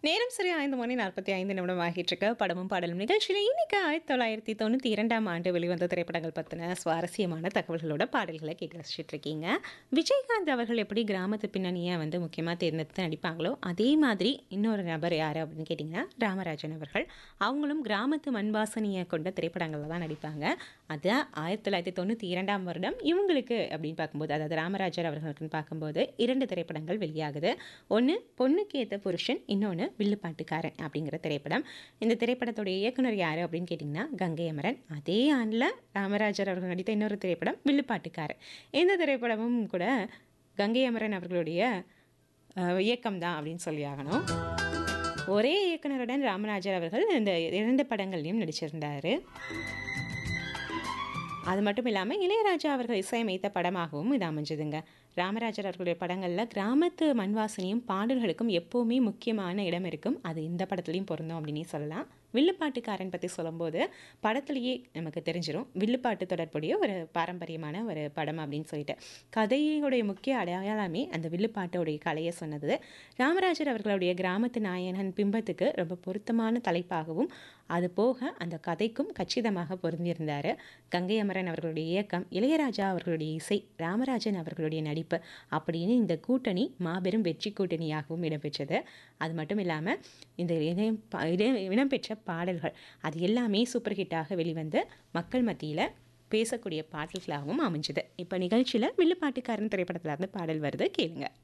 நேரம் சரி ஐந்து மணி நாற்பத்தி ஐந்து நிமிடம் ஆகிட்டு இருக்க படமும் பாடலும் நிகழ்ச்சியில் இன்னைக்கு ஆயிரத்தி தொள்ளாயிரத்தி தொண்ணூற்றி இரண்டாம் ஆண்டு வெளிவந்த திரைப்படங்கள் பற்றின சுவாரஸ்யமான தகவல்களோட பாடல்களை கேட்டு ரசிச்சுட்டு இருக்கீங்க விஜயகாந்த் அவர்கள் எப்படி கிராமத்து பின்னணியை வந்து முக்கியமாக தேர்ந்தெடுத்து நடிப்பாங்களோ அதே மாதிரி இன்னொரு நபர் யார் அப்படின்னு கேட்டிங்கன்னா ராமராஜன் அவர்கள் அவங்களும் கிராமத்து மண்வாசனியை கொண்ட திரைப்படங்களில் தான் நடிப்பாங்க அது ஆயிரத்தி தொள்ளாயிரத்தி தொண்ணூற்றி இரண்டாம் வருடம் இவங்களுக்கு அப்படின்னு பார்க்கும்போது அதாவது ராமராஜர் அவர்களுக்குன்னு பார்க்கும்போது இரண்டு திரைப்படங்கள் வெளியாகுது ஒன்று பொண்ணுக்கு ஏற்ற புருஷன் இன்னொன்று வில்லுப்பாட்டுக்காரன் அப்படிங்கிற திரைப்படம் இந்த திரைப்படத்துடைய இயக்குனர் யார் அப்படின்னு கேட்டிங்கன்னா கங்கை அமரன் அதே ஆண்டில் ராமராஜர் அவர்கள் நடித்த இன்னொரு திரைப்படம் வில்லுப்பாட்டுக்காரன் இந்த திரைப்படமும் கூட கங்கை அமரன் அவர்களுடைய அஹ், இயக்கம்தான் அப்படின்னு சொல்லி ஆகணும் ஒரே இயக்குனருடன் ராமராஜர் அவர்கள் இந்த இரண்டு படங்கள்லையும் நடிச்சிருந்தார் அது மட்டும் இல்லாமல் இளையராஜா அவர்கள் இசையமைத்த படமாகவும் இது அமைஞ்சதுங்க ராமராஜர் அவர்களுடைய படங்களில் கிராமத்து மண்வாசனையும் பாடல்களுக்கும் எப்போவுமே முக்கியமான இடம் இருக்கும் அது இந்த படத்துலையும் பொருந்தும் அப்படின்னு சொல்லலாம் வில்லுப்பாட்டுக்காரன் பற்றி சொல்லும்போது படத்துலேயே நமக்கு தெரிஞ்சிடும் வில்லுப்பாட்டு தொடர்புடைய ஒரு பாரம்பரியமான ஒரு படம் அப்படின்னு சொல்லிட்டு கதையுடைய முக்கிய அடையாளமே அந்த வில்லுப்பாட்டோடைய கலையை சொன்னது ராமராஜர் அவர்களுடைய கிராமத்து நாயகன் பிம்பத்துக்கு ரொம்ப பொருத்தமான தலைப்பாகவும் அது போக அந்த கதைக்கும் கச்சிதமாக பொருந்தியிருந்தார் கங்கை அமரன் அவர்களுடைய இயக்கம் இளையராஜா அவர்களுடைய இசை ராமராஜன் அவர்களுடைய நடிப்பு அப்படின்னு இந்த கூட்டணி மாபெரும் வெற்றி கூட்டணியாகவும் இடம்பெற்றது அது மட்டும் இல்லாமல் இந்த இணையம் ப- இடம் இடம்பெற்ற பாடல்கள் அது எல்லாமே சூப்பர் ஹிட்டாக வெளிவந்து மக்கள் மத்தியில் பேசக்கூடிய பாடல்களாகவும் அமைஞ்சுது இப்போ நிகழ்ச்சியில் வில்லுப்பாட்டுக்காரன் திரைப்படத்துல இருந்து பாடல் வருது கேளுங்க